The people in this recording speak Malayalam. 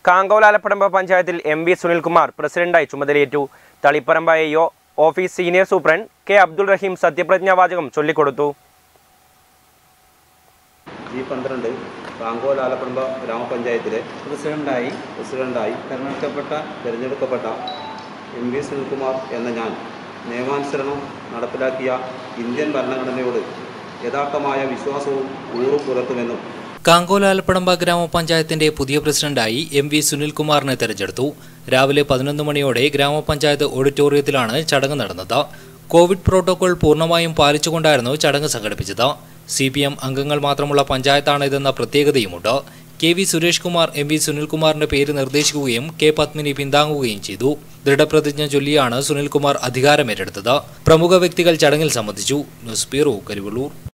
കാങ്കോലാലപ്പടമ്പ പഞ്ചായത്തിൽ എം വി സുനിൽകുമാർ പ്രസിഡന്റായി ചുമതലയേറ്റു Taliparamba A office senior superintendent K Abdul Rahim സത്യപ്രതിജ്ഞാവാചകം ചൊല്ലിക്കൊടുത്തു ജി പന്ത്രണ്ട് കാങ്കോൽ ആലപ്പുഴ ഗ്രാമപഞ്ചായത്തിലെ പ്രസിഡന്റായി പ്രസിഡന്റായി തെരഞ്ഞെടുക്കപ്പെട്ട തിരഞ്ഞെടുക്കപ്പെട്ട എം വി സുനിൽകുമാർ എന്ന ഞാൻ നിയമാനുസരണം നടപ്പിലാക്കിയ ഇന്ത്യൻ ഭരണഘടനയോട് യഥാർത്ഥമായ വിശ്വാസവും ഊറും പുലർത്തുമെന്നും കാങ്കോലാലപ്പടമ്പ ഗ്രാമപഞ്ചായത്തിന്റെ പുതിയ പ്രസിഡന്റായി എം വി സുനിൽകുമാറിനെ തെരഞ്ഞെടുത്തു രാവിലെ പതിനൊന്ന് മണിയോടെ ഗ്രാമപഞ്ചായത്ത് ഓഡിറ്റോറിയത്തിലാണ് ചടങ്ങ് നടന്നത് കോവിഡ് പ്രോട്ടോകോൾ പൂർണ്ണമായും പാലിച്ചുകൊണ്ടായിരുന്നു ചടങ്ങ് സംഘടിപ്പിച്ചത് സി പി എം അംഗങ്ങൾ മാത്രമുള്ള പഞ്ചായത്താണ് ഇതെന്ന പ്രത്യേകതയുമുണ്ട് K V Suresh Kumar M V സുനിൽകുമാറിന്റെ പേര് നിർദ്ദേശിക്കുകയും കെ പത്മിനി പിന്താങ്ങുകയും ചെയ്തു ദൃഢപ്രതിജ്ഞ ചൊല്ലിയാണ് സുനിൽകുമാർ അധികാരമേറ്റെടുത്തത് പ്രമുഖ വ്യക്തികൾ ചടങ്ങിൽ സംബന്ധിച്ചു ന്യൂസ് ബ്യൂറോ കരിവള്ളൂർ